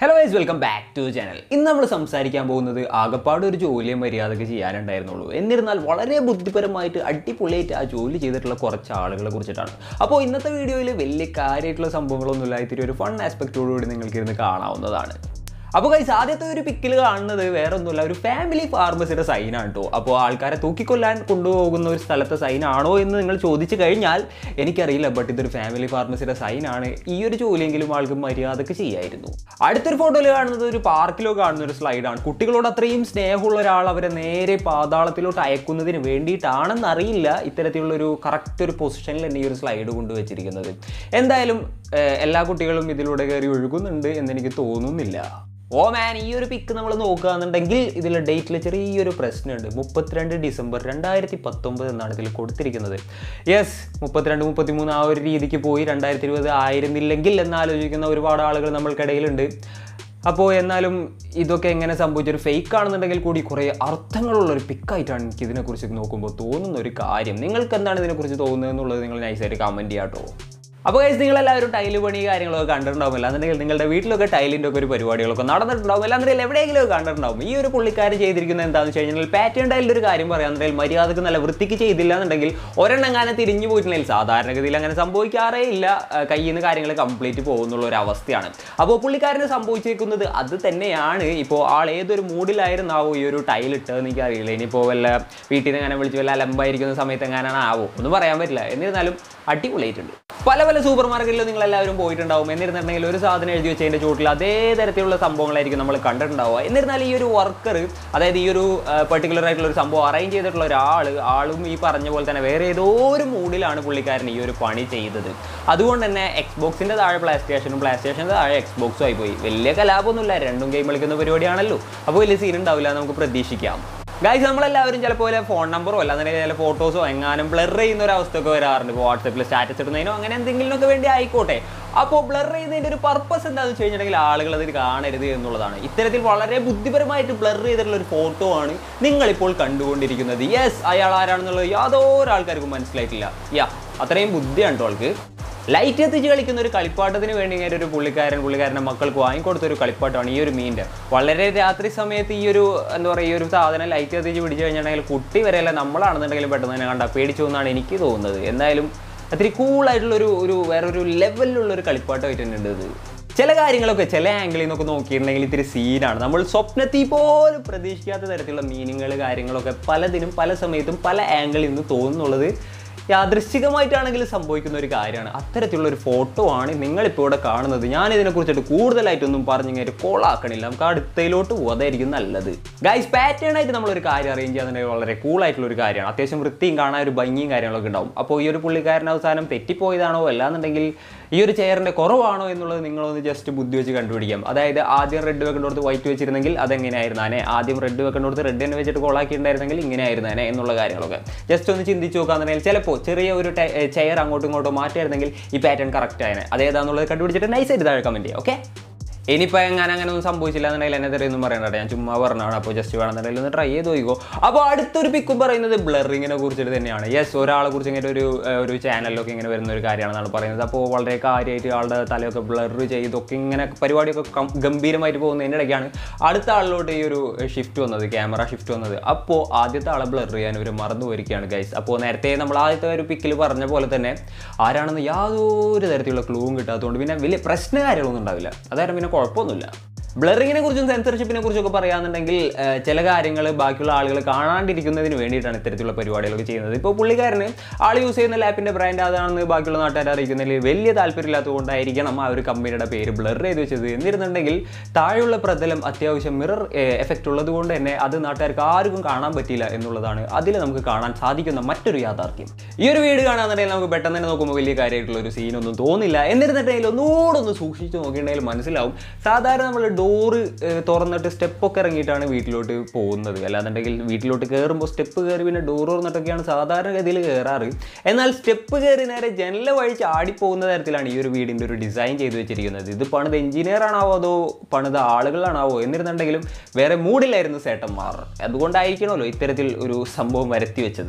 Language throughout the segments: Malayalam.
hello guys welcome back to channel ഇന്ന് നമ്മൾ സംസാരിക്കാൻ പോകുന്നത് ആകപ്പാട് ഒരു ജോലിയും മര്യാദക്ക് ചെയ്യാനുണ്ടായിരുന്നുള്ളൂ എന്നിരുന്നാൽ വളരെ ബുദ്ധിപരമായിട്ട് അടിപൊളിയായിട്ട് ആ ജോലി ചെയ്തിട്ടുള്ള കുറച്ച് ആളുകളെ കുറിച്ചിട്ടാണ് അപ്പോൾ ഇന്നത്തെ വീഡിയോയിൽ വലിയ കാര്യമായിട്ടുള്ള സംഭവങ്ങളൊന്നുമില്ല ഇത്തിരി ഒരു ഫൺ ആസ്പെക്റ്റോടുകൂടി നിങ്ങൾക്ക് ഇരുന്ന് കാണാവുന്നതാണ് അപ്പോൾ കൈസ് ആദ്യത്തെ ഒരു പിക്കിൽ കാണുന്നത് വേറെ ഒന്നുമില്ല ഒരു ഫാമിലി ഫാർമസിയുടെ സൈനാണ് കേട്ടോ അപ്പോൾ ആൾക്കാരെ തൂക്കിക്കൊല്ലാൻ കൊണ്ടുപോകുന്ന ഒരു സ്ഥലത്തെ സൈനാണോ എന്ന് നിങ്ങൾ ചോദിച്ചു കഴിഞ്ഞാൽ എനിക്കറിയില്ല ബട്ട് ഇതൊരു ഫാമിലി ഫാർമസിയുടെ സൈനാണ് ഈ ഒരു ജോലിയെങ്കിലും ആൾക്ക് മര്യാദക്ക് ചെയ്യായിരുന്നു അടുത്തൊരു ഫോട്ടോയിൽ കാണുന്നത് ഒരു പാർക്കിലോ കാണുന്ന ഒരു സ്ലൈഡാണ് കുട്ടികളോട് അത്രയും സ്നേഹമുള്ള ഒരാൾ അവരെ നേരെ പാതാളത്തിലോട്ട് അയക്കുന്നതിന് വേണ്ടിയിട്ടാണെന്ന് അറിയില്ല ഇത്തരത്തിലുള്ള ഒരു കറക്റ്റ് ഒരു പൊസിഷനിൽ തന്നെ ഈ ഒരു സ്ലൈഡ് കൊണ്ടുവച്ചിരിക്കുന്നത് എന്തായാലും ഏഹ്, എല്ലാ കുട്ടികളും ഇതിലൂടെ കയറി ഒഴുകുന്നുണ്ട് എന്നെനിക്ക് തോന്നുന്നില്ല ഓ മാൻ ഈ ഒരു പിക്ക് നമ്മൾ നോക്കുകയാണെന്നുണ്ടെങ്കിൽ ഇതിൽ ഡേറ്റിൽ ചെറിയൊരു പ്രശ്നമുണ്ട് മുപ്പത്തിരണ്ട് ഡിസംബർ രണ്ടായിരത്തി പത്തൊമ്പത് എന്നാണ് ഇതിൽ കൊടുത്തിരിക്കുന്നത് യെസ് മുപ്പത്തിരണ്ട് മുപ്പത്തിമൂന്ന് ആ ഒരു രീതിക്ക് പോയി രണ്ടായിരത്തി ഇരുപത് ആയിരുന്നില്ലെങ്കിൽ എന്നാലോചിക്കുന്ന ഒരുപാട് ആളുകൾ നമ്മൾക്കിടയിലുണ്ട് അപ്പോൾ എന്നാലും ഇതൊക്കെ എങ്ങനെ സംഭവിച്ചൊരു ഫേക്ക് ആണെന്നുണ്ടെങ്കിൽ കൂടി കുറേ അർത്ഥങ്ങളുള്ള ഒരു പിക്കായിട്ടാണ് എനിക്ക് ഇതിനെക്കുറിച്ച് നോക്കുമ്പോൾ തോന്നുന്ന ഒരു കാര്യം നിങ്ങൾക്ക് എന്താണ് ഇതിനെക്കുറിച്ച് തോന്നുന്നത് എന്നുള്ളത് നിങ്ങൾ നൈസായിട്ട് കമൻറ്റ് ചെയ്യാം കേട്ടോ അപ്പോൾ ഗൈസ് നിങ്ങളെല്ലാവരും ടൈല് പണി കാര്യങ്ങളൊക്കെ കണ്ടിട്ടുണ്ടാവും അല്ലാന്നുണ്ടെങ്കിൽ നിങ്ങളുടെ വീട്ടിലൊക്കെ ടൈലിൻ്റെ ഒക്കെ ഒരു പരിപാടികളൊക്കെ നടന്നിട്ടുണ്ടാവും അല്ലാന്നുണ്ടെങ്കിൽ എവിടെയെങ്കിലും ഒക്കെ കണ്ടിട്ടുണ്ടാവും ഈ ഒരു പുള്ളിക്കാരൻ ചെയ്തിരിക്കുന്നത് എന്താണെന്ന് വെച്ച് കഴിഞ്ഞാൽ പാറ്റേൺ ടൈലിൻ്റെ ഒരു കാര്യം പറയാന്നുണ്ടെങ്കിൽ മര്യാദക്ക് നല്ല വൃത്തിക്ക് ചെയ്തില്ല എന്നുണ്ടെങ്കിൽ ഒരെണ്ണെങ്ങാനും തിരിഞ്ഞു പോയിട്ടുണ്ടെങ്കിൽ സാധാരണഗതിയിൽ അങ്ങനെ സംഭവിക്കാറേ ഇല്ല ആ, കയ്യിൽ നിന്ന് കാര്യങ്ങൾ കംപ്ലീറ്റ് പോകുന്നുള്ള ഒരു അവസ്ഥയാണ് അപ്പോൾ പുള്ളിക്കാരന് സംഭവിച്ചിരിക്കുന്നത് അത് തന്നെയാണ് ഇപ്പോൾ ആൾ ഏതൊരു മൂഡിലായിരുന്നാവോ ഈ ഒരു ടൈൽ ഇട്ടതെന്ന് എനിക്കറിയില്ല ഇനിയിപ്പോൾ വല്ല വീട്ടിൽ നിന്ന് അങ്ങനെ വിളിച്ച് വല്ല അലമ്പായിരിക്കുന്ന സമയത്ത് എങ്ങനെയാണ് ആവോ ഒന്നും പറയാൻ പറ്റില്ല എന്നിരുന്നാലും അടിപൊളിയായിട്ടുണ്ട് പല പല സൂപ്പർ മാർക്കറ്റിലും നിങ്ങൾ എല്ലാവരും പോയിട്ടുണ്ടാവും എന്നിരുന്നുണ്ടെങ്കിൽ ഒരു സാധനം എഴുതി വെച്ചതിൻ്റെ ചുവട്ടിൽ അതേ തരത്തിലുള്ള സംഭവങ്ങളായിരിക്കും നമ്മൾ കണ്ടിട്ടുണ്ടാവുക എന്നിരുന്നാൽ ഈ ഒരു വർക്കർ അതായത് ഈ ഒരു പെർട്ടിക്കുലർ ആയിട്ടുള്ള ഒരു സംഭവം അറേഞ്ച് ചെയ്തിട്ടുള്ള ഒരാൾ ആളും ഈ പറഞ്ഞ പോലെ തന്നെ വേറെ ഏതോ ഒരു മൂഡിലാണ് പുള്ളിക്കാരൻ ഈ ഒരു പണി ചെയ്തത് അതുകൊണ്ട് തന്നെ എക്സ്ബോക്സിൻ്റെ താഴെ പ്ലേ സ്റ്റേഷനും പ്ലേ സ്റ്റേഷൻ്റെ താഴെ എക്സ്ബോക്സും ആയി പോയി വലിയ കലാപമൊന്നുമില്ല രണ്ടും ഗെയിം കളിക്കുന്ന പരിപാടിയാണല്ലോ അപ്പോൾ വലിയ സീൻ ഉണ്ടാവില്ല എന്ന് നമുക്ക് പ്രതീക്ഷിക്കാം ഗൈസ് നമ്മളെല്ലാവരും ചിലപ്പോൾ ഫോൺ നമ്പറോ അല്ലാന്നുണ്ടെങ്കിൽ ചില ഫോട്ടോസോ എങ്ങാനും ബ്ലർ ചെയ്യുന്ന ഒരു അവസ്ഥയൊക്കെ വരാറുണ്ട് ഇപ്പോൾ വാട്സപ്പിൽ സ്റ്റാറ്റസ് ഇടുന്നതിനോ അങ്ങനെ എന്തെങ്കിലുമൊക്കെ വേണ്ടി ആയിക്കോട്ടെ അപ്പോൾ ബ്ലർ ചെയ്യുന്നതിൻ്റെ ഒരു പർപ്പസ് എന്താണെന്ന് വെച്ച് കഴിഞ്ഞിട്ടുണ്ടെങ്കിൽ ആളുകൾ അതിൽ കാണരുത് എന്നുള്ളതാണ് ഇത്തരത്തിൽ വളരെ ബുദ്ധിപരമായിട്ട് ബ്ലർ ചെയ്തിട്ടുള്ള ഒരു ഫോട്ടോ ആണ് നിങ്ങളിപ്പോൾ കണ്ടുകൊണ്ടിരിക്കുന്നത് യെസ് അയാൾ ആരാണെന്നുള്ളത് യാതൊരു ആൾക്കാർക്കും മനസ്സിലായിട്ടില്ല യാ അത്രയും ബുദ്ധിയാണ് കേട്ടോ ആൾക്ക് ലൈറ്റ് എത്തിച്ച് കളിക്കുന്ന ഒരു കളിപ്പാട്ടത്തിന് വേണ്ടി ഇങ്ങനെ ഒരു പുള്ളിക്കാരൻ പുള്ളിക്കാരൻ്റെ മക്കൾക്ക് വാങ്ങിക്കൊടുത്ത ഒരു കളിപ്പാട്ടമാണ് ഈ ഒരു മീൻ്റെ വളരെ രാത്രി സമയത്ത് ഈ ഒരു എന്താ പറയുക ഈ ഒരു സാധനം ലൈറ്റ് എത്തിച്ച് പിടിച്ചു കഴിഞ്ഞിട്ടുണ്ടെങ്കിൽ കുട്ടി വരെയല്ല നമ്മളാണെന്നുണ്ടെങ്കിലും പെട്ടെന്ന് തന്നെ കണ്ട പേടിച്ചു എന്നാണ് എനിക്ക് തോന്നുന്നത് എന്തായാലും അത്തിരി കൂളായിട്ടുള്ള ഒരു ഒരു വേറൊരു ലെവലിലുള്ള ഒരു കളിപ്പാട്ടമായിട്ട് തന്നെ ഉണ്ട് ഇത് ചില കാര്യങ്ങളൊക്കെ ചില ആംഗിളിൽ നിന്നൊക്കെ നോക്കിയിട്ടുണ്ടെങ്കിൽ ഇത്തിരി സീനാണ് നമ്മൾ സ്വപ്നത്തിൽ പോലും പ്രതീക്ഷിക്കാത്ത തരത്തിലുള്ള മീനിങ്ങൾ കാര്യങ്ങളൊക്കെ പലതിനും പല സമയത്തും പല ആംഗിളിൽ നിന്ന് തോന്നുന്നുള്ളത് യാദൃശ്ചികമായിട്ടാണെങ്കിലും സംഭവിക്കുന്ന ഒരു കാര്യമാണ് അത്തരത്തിലുള്ള ഒരു ഫോട്ടോ ആണ് നിങ്ങളിപ്പോൾ ഇവിടെ കാണുന്നത് ഞാൻ ഇതിനെക്കുറിച്ചിട്ട് കൂടുതലായിട്ടൊന്നും പറഞ്ഞിങ്ങനെ കോളാക്കണില്ല നമുക്ക് അടുത്തയിലോട്ട് പോകാതായിരിക്കും നല്ലത് ഗൈസ് പാറ്റേൺ ആയിട്ട് നമ്മളൊരു കാര്യം അറേഞ്ച് ചെയ്യാന്നുണ്ടെങ്കിൽ വളരെ കൂളായിട്ടുള്ള ഒരു കാര്യമാണ് അത്യാവശ്യം വൃത്തിയും കാണാൻ ഒരു ഭംഗിയും കാര്യങ്ങളൊക്കെ ഉണ്ടാവും അപ്പോൾ ഈ ഒരു പുള്ളിക്കാരൻ അവസാനം തെറ്റിപ്പോയതാണോ അല്ലാന്നുണ്ടെങ്കിൽ ഈ ഒരു ചെയറിൻ്റെ കുറവാണോ എന്നുള്ളത് നിങ്ങളൊന്ന് ജസ്റ്റ് ബുദ്ധി വെച്ച് കണ്ടുപിടിക്കാം അതായത് ആദ്യം റെഡ് വെക്കേണ്ടടുത്ത് വൈറ്റ് വെച്ചിരുന്നെങ്കിൽ അതെങ്ങനെയായിരുന്നാനെ ആദ്യം റെഡ് വെക്കേണ്ടടുത്ത് റെഡ് തന്നെ വെച്ചിട്ട് കോളാക്കിയിട്ടുണ്ടായിരുന്നെങ്കിൽ ഇങ്ങനെയായിരുന്നേനെ എന്നുള്ള കാര്യങ്ങളൊക്കെ ജസ്റ്റ് ഒന്ന് ചിന്തിച്ച് നോക്കാന്നുണ്ടെങ്കിൽ ചിലപ്പോൾ ചെറിയ ഒരു ചെയർ അങ്ങോട്ടും ഇങ്ങോട്ടും മാറ്റിയായിരുന്നെങ്കിൽ ഈ പാറ്റേൺ കറക്റ്റ് ആയനെ അതേതാന്നുള്ളത് കണ്ടുപിടിച്ചിട്ട് നൈസായിട്ട് താഴെ കമൻറ്റ് ചെയ്യാം ഓക്കെ ഇനിയിപ്പോൾ എങ്ങനെ അങ്ങനെ ഒന്നും സംഭവിച്ചില്ല എന്നുണ്ടെങ്കിൽ എന്നെ തെറിയൊന്നും പറയണ്ട ഞാൻ ചുമ്മാ പറഞ്ഞാണ് അപ്പോൾ ജസ്റ്റ് വേണമെന്നുണ്ടെങ്കിൽ ഒന്ന് ട്രൈ ചെയ്ത് നോക്കിക്കോ അപ്പോൾ അടുത്തൊരു പിക്കും പറയുന്നത് ബ്ലറിങ്ങിനെ കുറിച്ചിട്ട് തന്നെയാണ് യെസ് ഒരാളെ കുറിച്ച് ഇങ്ങനെ ഒരു ഏഹ്, ഒരു ചാനലിലൊക്കെ ഇങ്ങനെ വരുന്ന ഒരു കാര്യമാണെന്നാണ് പറയുന്നത് അപ്പോൾ വളരെ കാര്യമായിട്ട് ആളുടെ തലയൊക്കെ ബ്ലർ ചെയ്തൊക്കെ ഇങ്ങനെ പരിപാടിയൊക്കെ കം- ഗംഭീരമായിട്ട് പോകുന്നതിൻ്റെ ഇടയ്ക്കാണ് അടുത്ത ആളിലോട്ട് ഈ ഒരു ഷിഫ്റ്റ് വന്നത് ക്യാമറ ഷിഫ്റ്റ് വന്നത് അപ്പോൾ ആദ്യത്തെ ആളെ ബ്ലർ ചെയ്യാൻ ഇവർ മറന്നു പോയിരിക്കുകയാണ് ഗൈസ് അപ്പോൾ നേരത്തെ നമ്മൾ ആദ്യത്തെ ഒരു പിക്കിൽ പറഞ്ഞ പോലെ തന്നെ ആരാണെന്ന് യാതൊരു തരത്തിലുള്ള ക്ലൂവും കിട്ടാത്തതുകൊണ്ട് പിന്നെ വലിയ പ്രശ്ന കാര്യങ്ങളൊന്നും ഉണ്ടാവില്ല അതായത് പിന്നെ കുഴപ്പമൊന്നുമില്ല ബ്ലറിങ്ങിനെ കുറിച്ചും സെൻസർഷിപ്പിനെ കുറിച്ചൊക്കെ പറയുകയാണെന്നുണ്ടെങ്കിൽ ഏഹ്, ചില കാര്യങ്ങൾ ബാക്കിയുള്ള ആളുകൾ കാണാണ്ടിരിക്കുന്നതിന് വേണ്ടിയിട്ടാണ് ഇത്തരത്തിലുള്ള പരിപാടികളൊക്കെ ചെയ്യുന്നത് ഇപ്പോൾ പുള്ളിക്കാരന് ആൾ യൂസ് ചെയ്യുന്ന ലാപ്പിൻ്റെ ബ്രാൻഡ് അതാണെന്ന് ബാക്കിയുള്ള നാട്ടുകാരെ അറിയിക്കുന്നതിൽ വലിയ താല്പര്യമില്ലാത്തതുകൊണ്ടായിരിക്കണം ആ ഒരു കമ്പനിയുടെ പേര് ബ്ലർ ചെയ്ത് വെച്ചത് എന്നിരുന്നുണ്ടെങ്കിൽ താഴെയുള്ള പ്രതലം അത്യാവശ്യം മിറർ എഫക്റ്റ് ഉള്ളത് കൊണ്ട് തന്നെ അത് നാട്ടുകാർക്ക് ആർക്കും കാണാൻ പറ്റില്ല എന്നുള്ളതാണ് അതിൽ നമുക്ക് കാണാൻ സാധിക്കുന്ന മറ്റൊരു യാഥാർത്ഥ്യം ഈ ഒരു വീട് കാണാന്നുണ്ടെങ്കിൽ നമുക്ക് പെട്ടെന്ന് തന്നെ നോക്കുമ്പോൾ വലിയ കാര്യമായിട്ടുള്ള ഒരു സീനൊന്നും തോന്നില്ല എന്നിരുന്നിട്ടുണ്ടെങ്കിൽ ഒന്നുകൂടെ ഒന്ന് സൂക്ഷിച്ച് നോക്കിയിട്ടുണ്ടെങ്കിൽ മനസ്സിലാവും സാധാരണ നമ്മൾ ഡോറ് തുറന്നിട്ട് സ്റ്റെപ്പൊക്കെ ഇറങ്ങിയിട്ടാണ് വീട്ടിലോട്ട് പോകുന്നത് അല്ലാന്നുണ്ടെങ്കിൽ വീട്ടിലോട്ട് കയറുമ്പോൾ സ്റ്റെപ്പ് കയറി പിന്നെ ഡോർ തുറന്നിട്ടൊക്കെയാണ് സാധാരണഗതിയിൽ കയറാറ് എന്നാൽ സ്റ്റെപ്പ് കയറി നേരെ ജനല വഴി ചാടിപ്പോകുന്ന തരത്തിലാണ് ഈ ഒരു വീടിൻ്റെ ഒരു ഡിസൈൻ ചെയ്ത് വെച്ചിരിക്കുന്നത് ഇത് പണിത് എഞ്ചിനീയർ ആണാവോ അതോ പണിത ആളുകളാണാവോ എന്നിരുന്നുണ്ടെങ്കിലും വേറെ മൂഡിലായിരുന്നു സേട്ടന്മാർ അതുകൊണ്ടായിരിക്കണമല്ലോ ഇത്തരത്തിൽ ഒരു സംഭവം വരുത്തി വെച്ചത്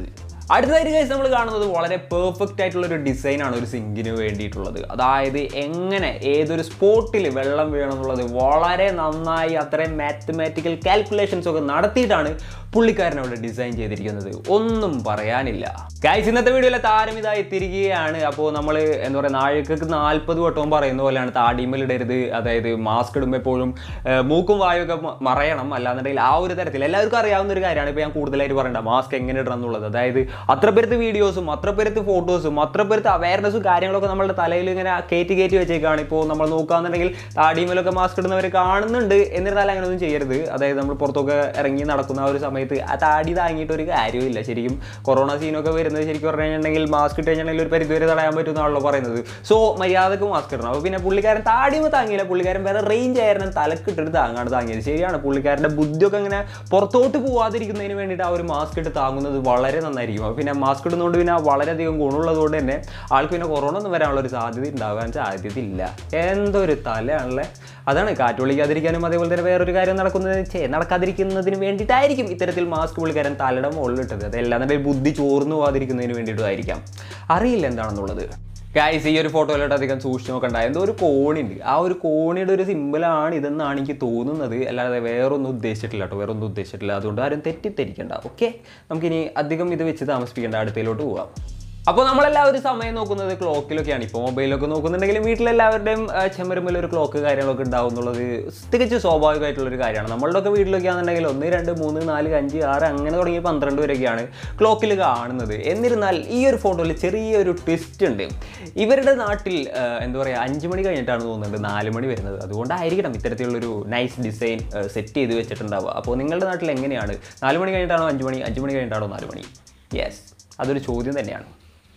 അടുത്തതായിട്ട് guys നമ്മൾ കാണുന്നത് വളരെ പെർഫെക്റ്റ് ആയിട്ടുള്ള ഒരു ഡിസൈനാണ് ഒരു സിങ്കിന് വേണ്ടിയിട്ടുള്ളത് അതായത് എങ്ങനെ ഏതൊരു സ്പോട്ടിൽ വെള്ളം വീണം എന്നുള്ളത് വളരെ നന്നായി അത്രയും മാത്തമാറ്റിക്കൽ കാൽക്കുലേഷൻസ് ഒക്കെ നടത്തിയിട്ടാണ് പുള്ളിക്കാരൻ അവിടെ ഡിസൈൻ ചെയ്തിരിക്കുന്നത് ഒന്നും പറയാനില്ല ഗൈസ് ഇന്നത്തെ വീഡിയോയിലെ താരം ഇതായി എത്തിയിരിക്കുകയാണ് അപ്പോൾ നമ്മൾ എന്താ പറയുക നാഴികക്ക് നാൽപ്പത് വട്ടവും പറയുന്ന പോലെയാണ് താടിമൽ ഇടരുത് അതായത് മാസ്ക് ഇടുമ്പോൾ എപ്പോഴും ഏർ, മൂക്കും വായൊക്കെ മ- മറയണം അല്ലാന്നുണ്ടെങ്കിൽ ആ ഒരു തരത്തിൽ എല്ലാവർക്കും അറിയാവുന്ന ഒരു കാര്യമാണ് ഇപ്പോൾ ഞാൻ കൂടുതലായിട്ട് പറയണ്ട മാസ്ക് എങ്ങനെ ഇടണം എന്നുള്ളത് അതായത് അത്ര പേരത്ത് വീഡിയോസും അത്ര പേരത്ത് ഫോട്ടോസും അത്ര പേരത്ത് അവയർനെസ്സും കാര്യങ്ങളൊക്കെ നമ്മുടെ തലയിൽ ഇങ്ങനെ കയറ്റി കയറ്റി വെച്ചേക്കാണ് ഇപ്പോൾ നമ്മൾ നോക്കുകയാണെന്നുണ്ടെങ്കിൽ താടിമേലൊക്കെ മാസ്ക് ഇടുന്നവർ കാണുന്നുണ്ട് എന്നിരുന്നാലും അങ്ങനെയൊന്നും ചെയ്യരുത് അതായത് നമ്മൾ പുറത്തൊക്കെ ഇറങ്ങി നടക്കുന്ന ആ ഒരു സമയത്ത് ആ താടി താങ്ങിയിട്ട് ഒരു കാര്യമില്ല ശരിക്കും കൊറോണ സീനൊക്കെ വരുന്നത് ശരിക്കും പറഞ്ഞു കഴിഞ്ഞിട്ടുണ്ടെങ്കിൽ മാസ്ക് ഇട്ട് കഴിഞ്ഞിട്ടുണ്ടെങ്കിൽ ഒരു പരിധി വരെ തടയാൻ പറ്റുമെന്നാണല്ലോ പറയുന്നത് സോ മര്യാദക്ക് മാസ്ക് ഇടണം അപ്പോൾ പിന്നെ പുള്ളിക്കാരൻ താടിയുമ്പോൾ താങ്ങിയില്ല പുള്ളിക്കാരൻ വേറെ റേഞ്ച് ആയിരുന്നു തലക്കിട്ടിട്ട് താങ്ങാണ് താങ്ങിയത് ശരിയാണ് പുള്ളിക്കാരൻ്റെ ബുദ്ധിയൊക്കെ ഇങ്ങനെ പുറത്തോട്ട് പോവാതിരിക്കുന്നതിന് വേണ്ടിയിട്ട് ആ ഒരു മാസ്ക് ഇട്ട് താങ്ങുന്നത് വളരെ നന്നായിരിക്കും അപ്പോൾ പിന്നെ മാസ്ക് ഇടുന്നതുകൊണ്ട് പിന്നെ വളരെയധികം ഗുണമുള്ളതുകൊണ്ട് തന്നെ ആൾക്ക് പിന്നെ കൊറോണ ഒന്നും വരാനുള്ള ഒരു സാധ്യത ഉണ്ടാകാൻ സാധ്യതയില്ല എന്തൊരു തലയാണല്ലേ അതാണ് കാറ്റ് വിളിക്കാതിരിക്കാനും അതേപോലെ തന്നെ വേറൊരു കാര്യം നടക്കുന്നത് ചേ നടക്കാതിരിക്കുന്നതിന് വേണ്ടിയിട്ടായിരിക്കും ഇത്തരത്തിൽ മാസ്ക് പുള്ളിക്കാരൻ തലയുടെ മുകളിൽ ഇട്ടത് അതല്ലാന്നുണ്ടെങ്കിൽ ബുദ്ധി ചോർന്നു പോകാതിരിക്കുന്നതിന് വേണ്ടിയിട്ടായിരിക്കാം അറിയില്ല എന്താണെന്നുള്ളത് ഗൈസ് ഈ ഒരു ഫോട്ടോയിലോട്ട് അധികം സൂക്ഷിച്ച് നോക്കണ്ട എന്തോ ഒരു കോണിയുണ്ട് ആ ഒരു കോണിയുടെ ഒരു സിമ്പിളാണ് ഇതെന്നാണ് എനിക്ക് തോന്നുന്നത് അല്ലാതെ വേറൊന്നും ഉദ്ദേശിച്ചിട്ടില്ല കേട്ടോ വേറെ ഒന്നും ഉദ്ദേശിച്ചിട്ടില്ല അതുകൊണ്ട് ആരും തെറ്റിദ്ധരിക്കണ്ട ഓക്കെ നമുക്കിനി അധികം ഇത് വെച്ച് താമസിപ്പിക്കേണ്ട അടുത്തയിലോട്ട് പോവാം അപ്പോൾ നമ്മളെല്ലാവരും സമയം നോക്കുന്നത് ക്ലോക്കിലൊക്കെയാണ് ഇപ്പോൾ മൊബൈലൊക്കെ നോക്കുന്നുണ്ടെങ്കിലും വീട്ടിലെല്ലാവരുടെയും ആ, ചെമ്മരുമ്പിൽ ഒരു ക്ലോക്ക് കാര്യങ്ങളൊക്കെ ഉണ്ടാവും എന്നുള്ളത് തികച്ചും സ്വാഭാവികമായിട്ടുള്ളൊരു കാര്യമാണ് നമ്മളുടെയൊക്കെ വീട്ടിലൊക്കെ ആണെന്നുണ്ടെങ്കിൽ ഒന്ന് രണ്ട് മൂന്ന് നാല് അഞ്ച് ആറ് അങ്ങനെ തുടങ്ങി പന്ത്രണ്ട് വരെയൊക്കെയാണ് ക്ലോക്കിൽ കാണുന്നത് എന്നിരുന്നാൽ ഈ ഒരു ഫോട്ടോയിൽ ചെറിയൊരു ട്വിസ്റ്റ് ഉണ്ട് ഇവരുടെ നാട്ടിൽ ആ, എന്താ പറയുക അഞ്ച് മണി കഴിഞ്ഞിട്ടാണ് തോന്നുന്നത് നാല് മണി വരുന്നത് അതുകൊണ്ടായിരിക്കണം ഇത്തരത്തിലുള്ളൊരു നൈസ് ഡിസൈൻ സെറ്റ് ചെയ്ത് വെച്ചിട്ടുണ്ടാവുക അപ്പോൾ നിങ്ങളുടെ നാട്ടിൽ എങ്ങനെയാണ് നാല് മണി കഴിഞ്ഞിട്ടാണോ അഞ്ച് മണി അഞ്ച് മണി കഴിഞ്ഞിട്ടാണോ നാല് മണി യെസ് അതൊരു ചോദ്യം തന്നെയാണ്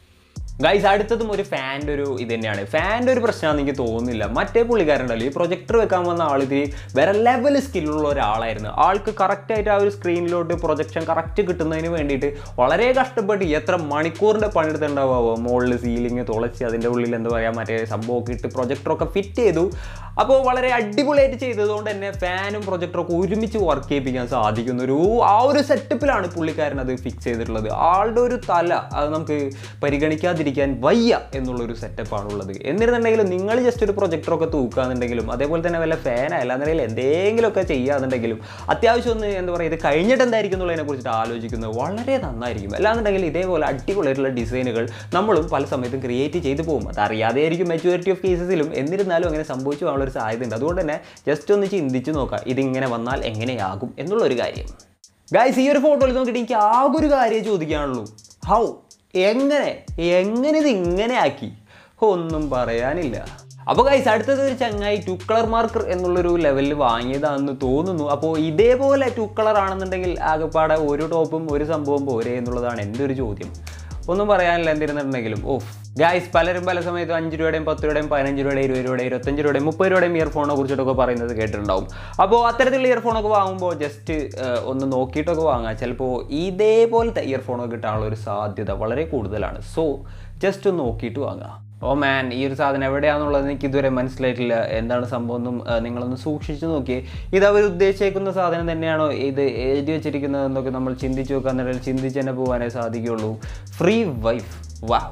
ഗൈസ് അടുത്തതും ഒരു ഫാൻ്റെ ഒരു ഇത് തന്നെയാണ് ഫാൻ്റെ ഒരു പ്രശ്നമാണെന്ന് എനിക്ക് തോന്നുന്നില്ല മറ്റേ പുള്ളിക്കാരുണ്ടല്ലോ ഈ പ്രൊജക്ടർ വെക്കാൻ വന്ന ആൾ ഇതിൽ വേറെ ലെവൽ സ്കില്ലുള്ള ഒരാളായിരുന്നു ആൾക്ക് കറക്റ്റായിട്ട് ആ ഒരു സ്ക്രീനിലോട്ട് പ്രൊജക്ഷൻ കറക്റ്റ് കിട്ടുന്നതിന് വേണ്ടിയിട്ട് വളരെ കഷ്ടപ്പെട്ട് എത്ര മണിക്കൂറിൻ്റെ പണിയെടുത്തുണ്ടാവുമോ മുകളിൽ സീലിംഗ് തുളച്ച് അതിൻ്റെ ഉള്ളിൽ എന്താ പറയുക മറ്റേ സംഭവമൊക്കെ ഇട്ട് പ്രൊജക്ടറൊക്കെ ഫിറ്റ് ചെയ്തു അപ്പോൾ വളരെ അടിപൊളിയായിട്ട് ചെയ്തതുകൊണ്ട് തന്നെ ഫാനും പ്രൊജക്ടറൊക്കെ ഒരുമിച്ച് വർക്ക് ചെയ്യിപ്പിക്കാൻ സാധിക്കുന്ന ഒരു ആ ഒരു സെറ്റപ്പിലാണ് പുള്ളിക്കാരൻ അത് ഫിക്സ് ചെയ്തിട്ടുള്ളത് ആളുടെ ഒരു തല അത് നമുക്ക് പരിഗണിക്കാതിരിക്കാൻ വയ്യ എന്നുള്ളൊരു സെറ്റപ്പാണുള്ളത് എന്നിരുന്നുണ്ടെങ്കിലും നിങ്ങൾ ജസ്റ്റ് ഒരു പ്രൊജക്ടറൊക്കെ തൂക്കുകയാണെന്നുണ്ടെങ്കിലും അതേപോലെ തന്നെ വല്ല ഫാൻ അല്ലാന്നുണ്ടെങ്കിൽ എന്തെങ്കിലുമൊക്കെ ചെയ്യുകയാണെന്നുണ്ടെങ്കിലും അത്യാവശ്യം ഒന്ന് എന്താ പറയുക ഇത് കഴിഞ്ഞിട്ട് എന്തായിരിക്കും എന്നുള്ളതിനെ കുറിച്ചിട്ട് ആലോചിക്കുന്നത് വളരെ നന്നായിരിക്കും അല്ലാന്നുണ്ടെങ്കിൽ ഇതേപോലെ അടിപൊളിയായിട്ടുള്ള ഡിസൈനുകൾ നമ്മളും പല സമയത്തും ക്രിയേറ്റ് ചെയ്തു പോകും അത് അറിയാതെ ആയിരിക്കും മെജോറിറ്റി ഓഫ് കേസസിലും എന്നിരുന്നാലും അങ്ങനെ സംഭവിച്ചു പോകാനുള്ള ഒരു സാധ്യത ഉണ്ട് അതുകൊണ്ട് തന്നെ ജസ്റ്റ് ഒന്ന് ചിന്തിച്ച് നോക്കാം ഇതിങ്ങനെ വന്നാൽ എങ്ങനെയാകും എന്നുള്ളൊരു കാര്യം ഗൈസ് ഈ ഒരു ഫോട്ടോയിൽ നോക്കിയിട്ട് എനിക്ക് ആകെ ഒരു കാര്യം ചോദിക്കാനുള്ളൂ ഹൗ എങ്ങനെ എങ്ങനെ ഇത് ഇങ്ങനെ ആക്കി ഒന്നും പറയാനില്ല അപ്പോൾ ഗൈസ് അടുത്തത് ഒരു ചങ്ങായി ടു കളർ മാർക്കർ എന്നുള്ളൊരു ലെവലിൽ വാങ്ങിയതാണെന്ന് തോന്നുന്നു അപ്പോൾ ഇതേപോലെ ടു കളർ ആണെന്നുണ്ടെങ്കിൽ ആകെപ്പാടെ ഒരു ടോപ്പും ഒരു സംഭവം പോരെ എന്നുള്ളതാണ് എൻ്റെ ഒരു ചോദ്യം ഒന്നും പറയാനില്ല എന്തിരുന്നുണ്ടെങ്കിലും ഓഫ് ഗായ്സ് പലരും പല സമയത്തും അഞ്ച് രൂപയുടെയും പത്ത് രൂപയുടെയും പതിനഞ്ച് രൂപയുടെ ഇരുപത് രൂപയുടെ ഇരുപത്തഞ്ച് രൂപയുടെയും മുപ്പത് രൂപയുടെയും ഇയർഫോണിനെ കുറിച്ചിട്ടൊക്കെ പറയുന്നത് കേട്ടിട്ടുണ്ടാവും അപ്പോൾ അത്തരത്തിലുള്ള ഇയർഫോണൊക്കെ വാങ്ങുമ്പോൾ ജസ്റ്റ് ഒന്ന് നോക്കിയിട്ടൊക്കെ വാങ്ങാം ചിലപ്പോൾ ഇതേപോലത്തെ ഇയർഫോണൊക്കെ കിട്ടാനുള്ള ഒരു സാധ്യത വളരെ കൂടുതലാണ് സോ ജസ്റ്റ് ഒന്ന് നോക്കിയിട്ട് വാങ്ങാം ഓ മാൻ ഈ ഒരു സാധനം എവിടെയാണെന്നുള്ളത് എനിക്ക് ഇതുവരെ മനസ്സിലായിട്ടില്ല എന്താണ് സംഭവം എന്നും ആ, നിങ്ങളൊന്ന് സൂക്ഷിച്ചു നോക്കിയേ ഇത് അവർ ഉദ്ദേശിക്കുന്ന സാധനം തന്നെയാണോ ഇത് എഴുതി വെച്ചിരിക്കുന്നതെന്നൊക്കെ നമ്മൾ ചിന്തിച്ച് നോക്കാന്നുണ്ടെങ്കിൽ ചിന്തിച്ച് തന്നെ പോകാനേ സാധിക്കുകയുള്ളൂ ഫ്രീ വൈഫ് വാ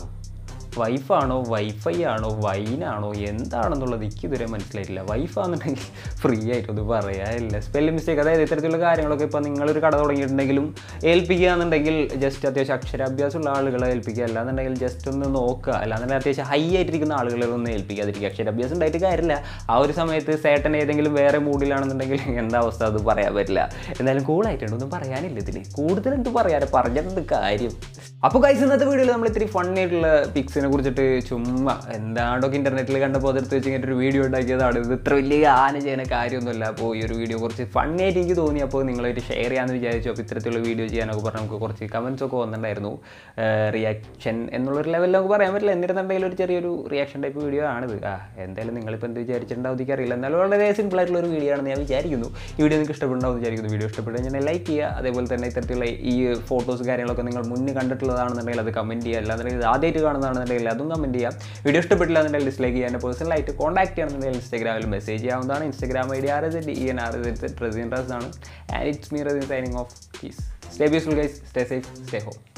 വൈഫാണോ വൈഫൈ ആണോ വൈനാണോ എന്താണെന്നുള്ളത് എനിക്ക് ഇതുവരെ മനസ്സിലായിട്ടില്ല വൈഫാണെന്നുണ്ടെങ്കിൽ ഫ്രീ ആയിട്ടൊന്നും പറയാനില്ല സ്പെല്ലിംഗ് മിസ്റ്റേക്ക് അതായത് ഇത്തരത്തിലുള്ള കാര്യങ്ങളൊക്കെ ഇപ്പോൾ നിങ്ങളൊരു കട തുടങ്ങിയിട്ടുണ്ടെങ്കിലും ഏൽപ്പിക്കുക എന്നുണ്ടെങ്കിൽ ജസ്റ്റ് അത്യാവശ്യം അക്ഷരാഭ്യാസമുള്ള ആളുകളെ ഏൽപ്പിക്കുക അല്ലാന്നുണ്ടെങ്കിൽ ജസ്റ്റ് ഒന്ന് നോക്കുക അല്ലാന്നുണ്ടെങ്കിൽ അത്യാവശ്യം ഹൈ ആയിട്ടിരിക്കുന്ന ആളുകളെ ഒന്ന് ഏൽപ്പിക്കാതിരിക്കുക അക്ഷരാഭ്യാസം ഉണ്ടായിട്ട് കാര്യമില്ല ആ ഒരു സമയത്ത് സേട്ടൻ ഏതെങ്കിലും വേറെ മൂഡിലാണെന്നുണ്ടെങ്കിൽ എന്താ അവസ്ഥ അത് പറയാൻ പറ്റില്ല എന്തായാലും കൂളായിട്ടുണ്ട് ഒന്നും പറയാനില്ല ഇതിൽ കൂടുതൽ എന്ത് പറയാറ് പറഞ്ഞിട്ടുണ്ട് കാര്യം അപ്പോൾ കൈസ് ഇന്നത്തെ വീഡിയോയിൽ നമ്മൾ ഇത്തിരി ഫൺ ആയിട്ടുള്ള പിക്സിനെ കുറിച്ചിട്ട് ചുമ്മാ എന്താണ്ടൊക്കെ ഇന്റർനെറ്റിൽ കണ്ടപ്പോൾ അതെടുത്ത് വെച്ച് ഇങ്ങനെ ഒരു വീഡിയോ ഉണ്ടാക്കിയതാണ് ഇത് ഇത്ര വലിയ ആന ചെയ്യുന്ന കാര്യമൊന്നുമില്ല അപ്പോൾ ഈ ഒരു വീഡിയോ കുറച്ച് ഫണ്ണായിട്ട് എനിക്ക് തോന്നി അപ്പോൾ നിങ്ങളായിട്ട് ഷെയർ ചെയ്യാമെന്ന് വിചാരിച്ചു അപ്പോൾ ഇത്തരത്തിലുള്ള വീഡിയോ ചെയ്യാനൊക്കെ പറഞ്ഞ് നമുക്ക് കുറച്ച് കമൻസ് ഒക്കെ വന്നിട്ടുണ്ടായിരുന്നു റിയാക്ഷൻ എന്നുള്ളൊരു ലെവലിൽ നമുക്ക് പറയാൻ പറ്റില്ല എന്നിരുന്നുണ്ടെങ്കിൽ ഒരു ചെറിയൊരു റിയാക്ഷൻ ടൈപ്പ് വീഡിയോ ആണിത് ആ എന്തായാലും നിങ്ങളിപ്പോൾ എന്ത് വിചാരിച്ചിട്ടുണ്ടാവും എനിക്കറിയില്ല എന്നാലും വളരെ സിമ്പിൾ ആയിട്ടുള്ള ഒരു വീഡിയോ ആണെന്ന് ഞാൻ വിചാരിക്കുന്നു ഈ വീഡിയോ നിങ്ങൾക്ക് ഇഷ്ടപ്പെടുണ്ടാവും വിചാരിക്കുന്നു വീഡിയോ ഇഷ്ടപ്പെട്ടു കഴിഞ്ഞാൽ ലൈക്ക് ചെയ്യുക അതേപോലെ തന്നെ ഇത്തരത്തിലുള്ള ഈ ഫോട്ടോസ് കാര്യങ്ങളൊക്കെ നിങ്ങൾ മുന്നേ കണ്ടിട്ടുള്ളതാണെന്നുണ്ടെങ്കിൽ അത് കമൻറ്റ് ചെയ്യുക അല്ലാന്നുണ്ടെങ്കിൽ ഇത് ആദ്യമായിട്ട് കാണുന്നതാണെന്നുണ്ടെങ്കിൽ അതും കമൻറ്റ് ചെയ്യാം വീഡിയോ ഇഷ്ടപ്പെട്ടില്ല എന്നുണ്ടെങ്കിൽ ഡിസ്ലൈക്ക് ചെയ്യാൻ പേഴ്സണലായിട്ട് കോൺടാക്ട് ചെയ്യണമെന്നുണ്ടെങ്കിൽ ഇൻസ്റ്റാഗ്രാമിൽ മെസ്സേജ് ചെയ്യാവുന്നതാണ് Instagram I D R S E N R S Razin Raz ആണ് and it's me Razin signing off peace stay peaceful guys stay safe stay home